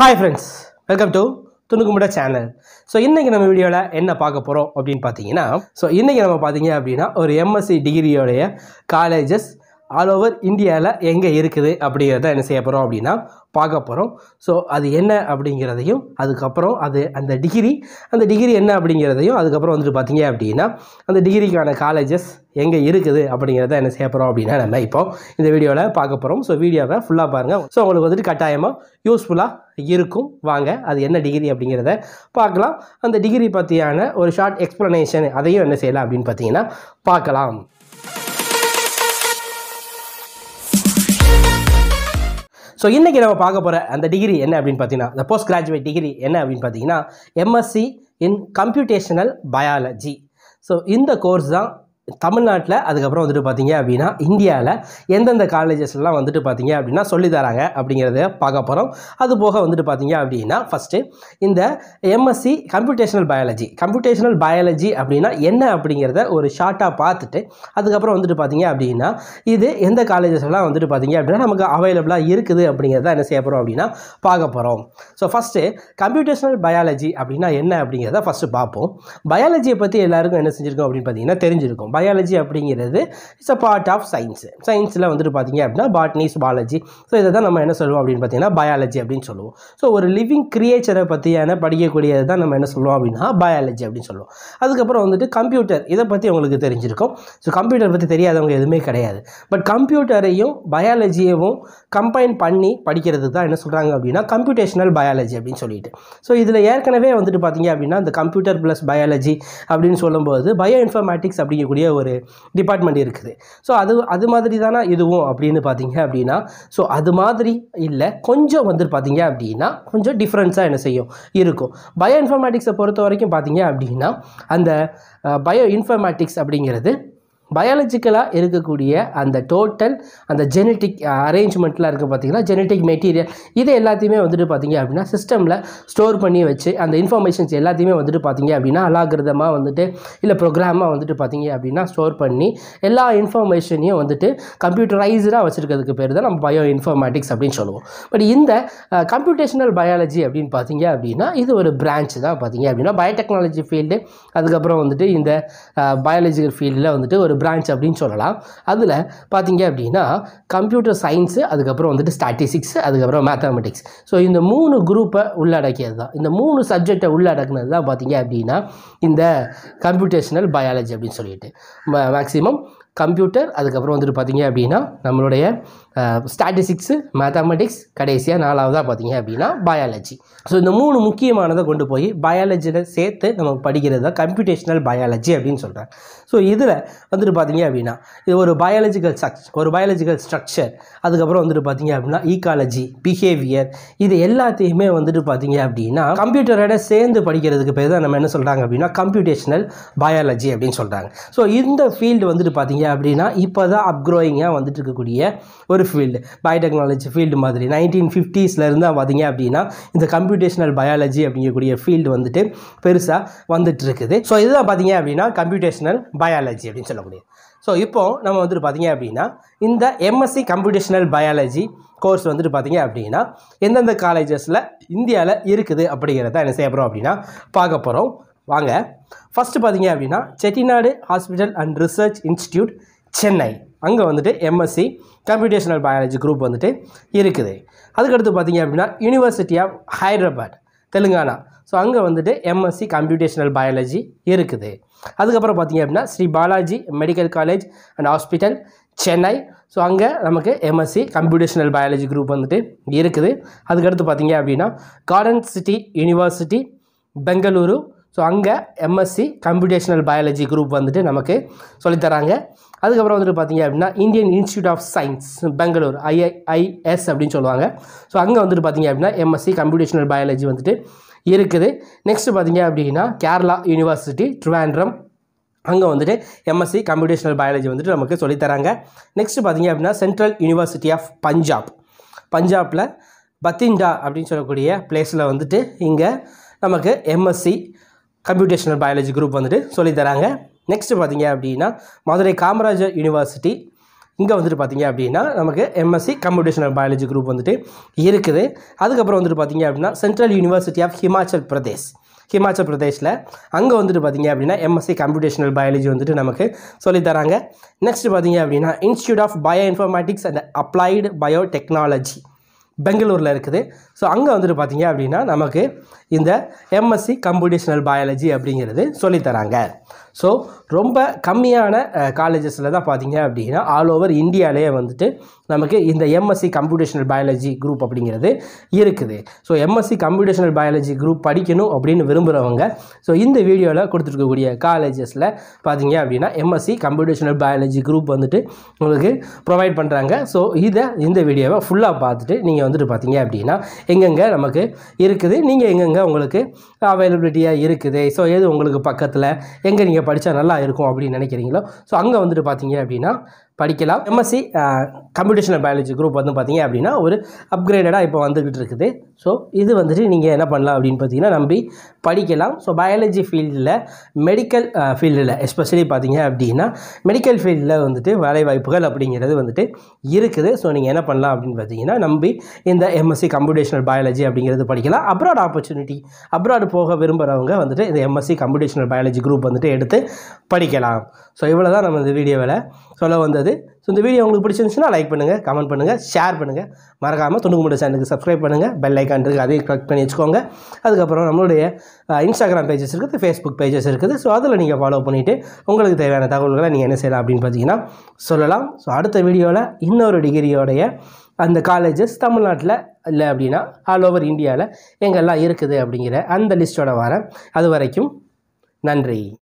hi friends welcome to துணுக்குமுட channel so இன்றைக்கி நம்ம வீடியோவில் என்ன பார்க்க போகிறோம் அப்படின்னு பார்த்தீங்கன்னா ஸோ இன்றைக்கி நம்ம பார்த்தீங்க அப்படின்னா ஒரு எம்எஸ்சி டிகிரியோடைய காலேஜஸ் ஆல் ஓவர் இந்தியாவில் எங்கே இருக்குது அப்படிங்கிறத என்ன செய்ய போகிறோம் அப்படின்னா பார்க்க போகிறோம் ஸோ அது என்ன அப்படிங்கிறதையும் அதுக்கப்புறம் அது அந்த டிகிரி அந்த டிகிரி என்ன அப்படிங்கிறதையும் அதுக்கப்புறம் வந்துட்டு பார்த்தீங்க அப்படின்னா அந்த டிகிரிக்கான காலேஜஸ் எங்கே இருக்குது அப்படிங்கிறத என்ன செய்ய போகிறோம் அப்படின்னா நம்ம இப்போ இந்த வீடியோவில் பார்க்க போகிறோம் ஸோ வீடியோவை ஃபுல்லாக பாருங்கள் ஸோ உங்களுக்கு வந்துட்டு கட்டாயமாக யூஸ்ஃபுல்லாக இருக்கும் வாங்க அது என்ன டிகிரி அப்படிங்கிறத பார்க்கலாம் அந்த டிகிரி பற்றியான ஒரு ஷார்ட் எக்ஸ்ப்ளனேஷன் அதையும் என்ன செய்யலாம் அப்படின்னு பார்த்தீங்கன்னா பார்க்கலாம் ஸோ இன்றைக்கி நம்ம பார்க்க போகிற அந்த டிகிரி என்ன அப்படின்னு பார்த்தீங்கன்னா இந்த போஸ்ட் கிராஜுவேட் டிகிரி என்ன அப்படின்னு பார்த்தீங்கன்னா MSc in computational biology so இந்த கோர்ஸ் தான் தமிழ்நாட்டில் அதுக்கப்புறம் வந்துட்டு பார்த்தீங்க அப்படின்னா இந்தியாவில் எந்தெந்த காலேஜஸ்லாம் வந்துட்டு பார்த்தீங்க அப்படின்னா சொல்லித் தராங்க அப்படிங்கிறத பார்க்க போகிறோம் அது போக வந்துட்டு பார்த்தீங்க அப்படின்னா ஃபஸ்ட்டு இந்த MSc computational biology computational biology அப்படின்னா என்ன அப்படிங்கிறத ஒரு ஷார்ட்டாக பார்த்துட்டு அதுக்கப்புறம் வந்துட்டு பார்த்தீங்க அப்படின்னா இது எந்த காலேஜஸ்லாம் வந்துட்டு பார்த்தீங்க அப்படின்னா நமக்கு அவைலபிளாக இருக்குது அப்படிங்கிறத என்ன செய்ய போகிறோம் அப்படின்னா பார்க்க போகிறோம் ஸோ ஃபஸ்ட்டு கம்ப்யூட்டேஷனல் பயாலஜி அப்படின்னா என்ன அப்படிங்கிறத ஃபஸ்ட்டு பார்ப்போம் பயாலஜியை பற்றி எல்லாருக்கும் என்ன செஞ்சுருக்கோம் அப்படின்னு பார்த்தீங்கன்னா தெரிஞ்சிருக்கும் பயாலஜி அப்படிங்கிறது it's a part of science சயின்ஸில் வந்துட்டு பார்த்தீங்க அப்படின்னா பாட்னிஸ் பாலஜி ஸோ இதை தான் நம்ம என்ன சொல்லுவோம் அப்படின்னு பார்த்தீங்கன்னா பயாலஜி அப்படின்னு சொல்லுவோம் ஸோ ஒரு லிவிங் கிரியேச்சரை பற்றியான படிக்கக்கூடியது தான் நம்ம என்ன சொல்லுவோம் அப்படின்னா பயாலஜி அப்படின்னு சொல்லுவோம் அதுக்கப்புறம் வந்துட்டு கம்ப்யூட்டர் இதை பற்றி உங்களுக்கு தெரிஞ்சிருக்கும் ஸோ கம்ப்யூட்டர் பற்றி தெரியாதவங்க எதுவுமே கிடையாது பட் கம்ப்யூட்டரையும் பயாலஜியவும் கம்பைன் பண்ணி படிக்கிறது தான் என்ன சொல்கிறாங்க அப்படின்னா கம்ப்யூட்டேஷனல் பயாலஜி அப்படின்னு சொல்லிட்டு ஸோ இதில் ஏற்கனவே வந்துட்டு பார்த்தீங்க அப்படின்னா இந்த கம்ப்யூட்டர் ப்ளஸ் பயாலஜி அப்படின்னு சொல்லும்போது பயோ இன்ஃபர்மேட்டிக்ஸ் அப்படிங்கக்கூடிய ஒரு டிபார்ட்மெண்ட் இருக்குது ஸோ அது அது மாதிரி தானே இதுவும் அப்படின்னு பார்த்தீங்க அப்படின்னா ஸோ அது மாதிரி இல்லை கொஞ்சம் வந்துட்டு பார்த்தீங்க அப்படின்னா கொஞ்சம் டிஃப்ரென்ஸாக என்ன செய்யும் இருக்கும் பயோ இன்ஃபர்மேட்டிக்ஸை பொறுத்த வரைக்கும் பார்த்தீங்க அப்படின்னா அந்த பயோ இன்ஃபர்மேட்டிக்ஸ் அப்படிங்கிறது பயாலஜிக்கலாக இருக்கக்கூடிய அந்த டோட்டல் அந்த ஜெனட்டிக் அரேஞ்ச்மெண்ட்லாம் இருக்குது பார்த்தீங்கன்னா ஜெனட்டிக் மெட்டீரியல் இது எல்லாத்தையுமே வந்துட்டு பார்த்தீங்க அப்படின்னா சிஸ்டமில் ஸ்டோர் பண்ணி வச்சு அந்த இன்ஃபர்மேஷன்ஸ் எல்லாத்தையுமே வந்துட்டு பார்த்தீங்க அப்படின்னா அலாகிருதமாக வந்துட்டு இல்லை ப்ரோக்ராமாக வந்துட்டு பார்த்தீங்க அப்படின்னா ஸ்டோர் பண்ணி எல்லா இன்ஃபர்மேஷனையும் வந்துட்டு கம்ப்யூட்டரைஸ்டாக வச்சுருக்கிறதுக்கு பேர் தான் நம்ம பயோ இன்ஃபர்மேட்டிக்ஸ் அப்படின்னு சொல்லுவோம் பட் இந்த கம்ப்யூட்டேஷனல் பயாலஜி அப்படின்னு பார்த்தீங்க அப்படின்னா இது ஒரு பிரான்ச் தான் பார்த்தீங்க அப்படின்னா பயோடெக்னாலஜி ஃபீல்டு அதுக்கப்புறம் வந்துட்டு இந்த பயாலஜிக்கல் ஃபீல்டில் வந்துட்டு ஒரு பிரான்ச் அப்படின்னு சொல்லலாம் அதில் பார்த்தீங்க அப்படின்னா கம்ப்யூட்டர் சயின்ஸு அதுக்கப்புறம் வந்துட்டு ஸ்டாட்டிஸ்டிக்ஸ் அதுக்கப்புறம் மேத்தமெட்டிக்ஸ் ஸோ இந்த மூணு குரூப்பை உள்ளடக்கியது தான் இந்த மூணு சப்ஜெக்டை உள்ளடக்குனது தான் பார்த்தீங்க அப்படின்னா இந்த கம்ப்யூட்டேஷனல் பயாலஜி அப்படின்னு சொல்லிட்டு மேக்ஸிமம் கம்ப்யூட்டர் அதுக்கப்புறம் வந்துட்டு பார்த்தீங்க அப்படின்னா நம்மளுடைய ஸ்டாட்டிஸ்டிக்ஸு மேத்தமெட்டிக்ஸ் கடைசியாக நாலாவதாக பார்த்தீங்க அப்படின்னா பயாலஜி ஸோ இந்த மூணு முக்கியமானதை கொண்டு போய் பயாலஜியில் சேர்த்து நம்ம படிக்கிறது தான் கம்ப்யூட்டேஷனல் பயாலஜி அப்படின்னு சொல்கிறாங்க ஸோ இதில் வந்துட்டு பார்த்தீங்க அப்படின்னா இது ஒரு பயாலஜிக்கல் ஸ்ட்ரக்ச் ஒரு பயாலஜிக்கல் ஸ்ட்ரக்சர் அதுக்கப்புறம் வந்துட்டு பார்த்தீங்க அப்படின்னா ஈகாலஜி பிஹேவியர் இது எல்லாத்தையுமே வந்துட்டு பார்த்தீங்க அப்படின்னா கம்ப்யூட்டரோட சேர்ந்து படிக்கிறதுக்கு பேர் தான் நம்ம என்ன சொல்கிறாங்க அப்படின்னா கம்ப்யூட்டேஷனல் பயாலஜி அப்படின்னு சொல்கிறாங்க ஸோ இந்த ஃபீல்டு வந்துட்டு பார்த்தீங்க அப்படின்னா இப்போ தான் அப்க்ரோயிங்காக வந்துட்டு இருக்கக்கூடிய ஒரு ஃபீல்டு பயோடெக்னாலஜி ஃபீல்டு மாதிரி நைன்டீன் ஃபிஃப்டிஸ்லேருந்து பார்த்தீங்க அப்படின்னா இந்த கம்ப்யூட்டேஷனல் பயாலஜி அப்படிங்கக்கூடிய ஃபீல்டு வந்துட்டு பெருசாக வந்துட்டு இருக்குது ஸோ இதுதான் பார்த்தீங்க அப்படின்னா கம்ப்யூட்டேஷனல் பயாலஜி அப்படின்னு சொல்லக்கூடியது ஸோ இப்போது நம்ம வந்துட்டு பார்த்தீங்க அப்படின்னா இந்த எம்எஸ்சி கம்ப்யூட்டேஷனல் பயாலஜி கோர்ஸ் வந்துட்டு பார்த்தீங்க அப்படின்னா எந்தெந்த காலேஜஸில் இந்தியாவில் இருக்குது அப்படிங்கிறத என்ன செய்ய போகிறோம் அப்படின்னா பார்க்க போகிறோம் வாங்க ஃபஸ்ட்டு பார்த்தீங்க அப்படின்னா Chettinad hospital and research institute Chennai அங்கே வந்துட்டு எம்எஸ்சி கம்ப்யூட்டேஷனல் பயாலஜி குரூப் வந்துட்டு இருக்குது அதுக்கடுத்து பார்த்தீங்க அப்படின்னா university of Hyderabad Telangana so அங்கே வந்துட்டு எம்எஸ்சி கம்ப்யூட்டேஷனல் பயாலஜி இருக்குது அதுக்கப்புறம் பார்த்தீங்க அப்படின்னா Sri Balaji medical college and hospital Chennai so அங்கே நமக்கு எம்எஸ்சி கம்ப்யூட்டேஷனல் பயாலஜி குரூப் வந்துட்டு இருக்குது அதுக்கடுத்து பார்த்தீங்க அப்படின்னா garden city university Bengaluru so அங்கே எம்எஸ்சி கம்ப்யூட்டேஷனல் பயாலஜி குரூப் வந்துட்டு நமக்கு சொல்லித்தராங்க அதுக்கப்புறம் வந்துட்டு பார்த்தீங்க அப்படின்னா Indian institute of science Bangalore IIIS அப்படின்னு சொல்லுவாங்க ஸோ அங்கே வந்துட்டு பார்த்தீங்க அப்படின்னா எம்எஸ்சி கம்ப்யூட்டேஷனல் பயாலஜி வந்துட்டு இருக்குது நெக்ஸ்ட்டு பார்த்தீங்க அப்படின்னா கேரளா யூனிவர்சிட்டி ட்ரிவாண்ட்ரம் அங்கே வந்துட்டு எம்எஸ்சி கம்ப்யூட்டேஷனல் பயாலஜி வந்துட்டு நமக்கு சொல்லித்தராங்க நெக்ஸ்ட்டு பார்த்தீங்க அப்படின்னா சென்ட்ரல் யூனிவர்சிட்டி ஆஃப் பஞ்சாப் பஞ்சாபில் பத்திண்டா அப்படின்னு சொல்லக்கூடிய பிளேஸில் வந்துட்டு இங்கே நமக்கு எம்எஸ்சி கம்ப்யூட்டேஷனல் பயாலஜி குரூப் வந்துட்டு சொல்லித்தராங்க நெக்ஸ்ட்டு பார்த்தீங்க அப்படின்னா மதுரை காமராஜர் யூனிவர்சிட்டி இங்கே வந்துட்டு பார்த்தீங்க அப்படின்னா நமக்கு எம்எஸ்சி கம்ப்யூட்டேஷனல் பயாலஜி குரூப் வந்துட்டு இருக்குது அதுக்கப்புறம் வந்துட்டு பார்த்தீங்க அப்படின்னா central university of Himachal Pradesh Himachal பிரதேஷில் அங்கே வந்துட்டு பார்த்தீங்க அப்படின்னா எம்எஸ்சி கம்ப்யூட்டேஷனல் பயாலஜி வந்துட்டு நமக்கு சொல்லித் தராங்க நெக்ஸ்ட் பார்த்தீங்க அப்படின்னா institute of bioinformatics and applied biotechnology பெங்களூரில் இருக்குது ஸோ அங்கே வந்துட்டு பார்த்தீங்க அப்படின்னா நமக்கு இந்த எம்எஸ்சி கம்ப்யூட்டேஷனல் பயாலஜி அப்படிங்கிறது சொல்லித் தராங்க ஸோ ரொம்ப கம்மியான காலேஜஸில் தான் பார்த்தீங்க அப்படின்னா ஆல் ஓவர் இந்தியாவிலேயே வந்துட்டு நமக்கு இந்த எம்எஸ்சி கம்ப்யூட்டேஷனல் பயாலஜி குரூப் அப்படிங்கிறது இருக்குது so MSc computational biology group படிக்கணும் அப்படின்னு விரும்புகிறவங்க ஸோ இந்த வீடியோவில் கொடுத்துருக்கக்கூடிய காலேஜஸில் பார்த்தீங்க அப்படின்னா எம்எஸ்சி கம்ப்யூட்டேஷனல் பயாலஜி குரூப் வந்துட்டு உங்களுக்கு ப்ரொவைட் பண்ணுறாங்க ஸோ இதை இந்த வீடியோவை ஃபுல்லாக பார்த்துட்டு நீங்கள் வந்துட்டு பார்த்தீங்க அப்படின்னா எங்கெங்கே நமக்கு இருக்குது நீங்கள் எங்கெங்கே உங்களுக்கு அவைலபிலிட்டியாக இருக்குது ஸோ எது உங்களுக்கு பக்கத்தில் எங்கே நீங்கள் படித்தா நல்லா இருக்கும் அப்படின்னு நினைக்கிறீங்களோ ஸோ அங்கே வந்துட்டு பார்த்தீங்க அப்படின்னா படிக்கலாம் எம்எஸ்சி கம்ப்யூட்டேஷனல் பயாலஜி குரூப் வந்து பார்த்தீங்க அப்படின்னா ஒரு அப்கிரேடடாக இப்போ வந்துக்கிட்டு இருக்குது ஸோ இது வந்துட்டு நீங்கள் என்ன பண்ணலாம் அப்படின்னு பார்த்தீங்கன்னா நம்பி படிக்கலாம் ஸோ பயாலஜி ஃபீல்டில் மெடிக்கல் ஃபீல்டில் எஸ்பெஷலி பார்த்தீங்க அப்படின்னா மெடிக்கல் ஃபீல்டில் வந்துட்டு வேலைவாய்ப்புகள் அப்படிங்கிறது வந்துட்டு இருக்குது ஸோ நீங்கள் என்ன பண்ணலாம் அப்படின்னு பார்த்தீங்கன்னா நம்பி இந்த எம்எஸ்சி கம்ப்யூட்டேஷனல் பயாலஜி அப்படிங்கிறது படிக்கலாம் அப்ராட் ஆப்பர்ச்சுனிட்டி அப்ராட் போக விரும்புகிறவங்க வந்துட்டு இந்த எம்எஸ்சி கம்ப்யூட்டேஷனல் பயாலஜி குரூப் வந்துட்டு எடுத்து படிக்கலாம் ஸோ இவ்வளோ தான் நம்ம இந்த வீடியோவில் சொல்ல வந்தது ஸோ இந்த வீடியோ உங்களுக்கு பிடிச்சிருந்துச்சுன்னா லைக் பண்ணுங்கள் கமெண்ட் பண்ணுங்கள் ஷேர் பண்ணுங்கள் மறக்காமல் துணுக்குமுட சேனலுக்கு சப்ஸ்கிரைப் பண்ணுங்கள் பெல் ஐக்கான் இருக்குது அதையும் கிளிக் பண்ணி வச்சுக்கோங்க அதுக்கப்புறம் நம்மளுடைய இன்ஸ்டாகிராம் பேஜஸ் இருக்குது ஃபேஸ்புக் பேஜஸ் இருக்குது ஸோ அதில் நீங்கள் ஃபாலோ பண்ணிவிட்டு உங்களுக்கு தேவையான தகவல்களை நீங்கள் என்ன செய்யலாம் அப்படின்னு பார்த்தீங்கன்னா சொல்லலாம் ஸோ அடுத்த வீடியோவில் இன்னொரு டிகிரியோடைய அந்த காலேஜஸ் தமிழ்நாட்டில் இல்லை அப்படின்னா ஆல் ஓவர் இந்தியாவில் எங்கெல்லாம் இருக்குது அப்படிங்கிற அந்த லிஸ்ட்டோட வரேன் அது வரைக்கும் நன்றி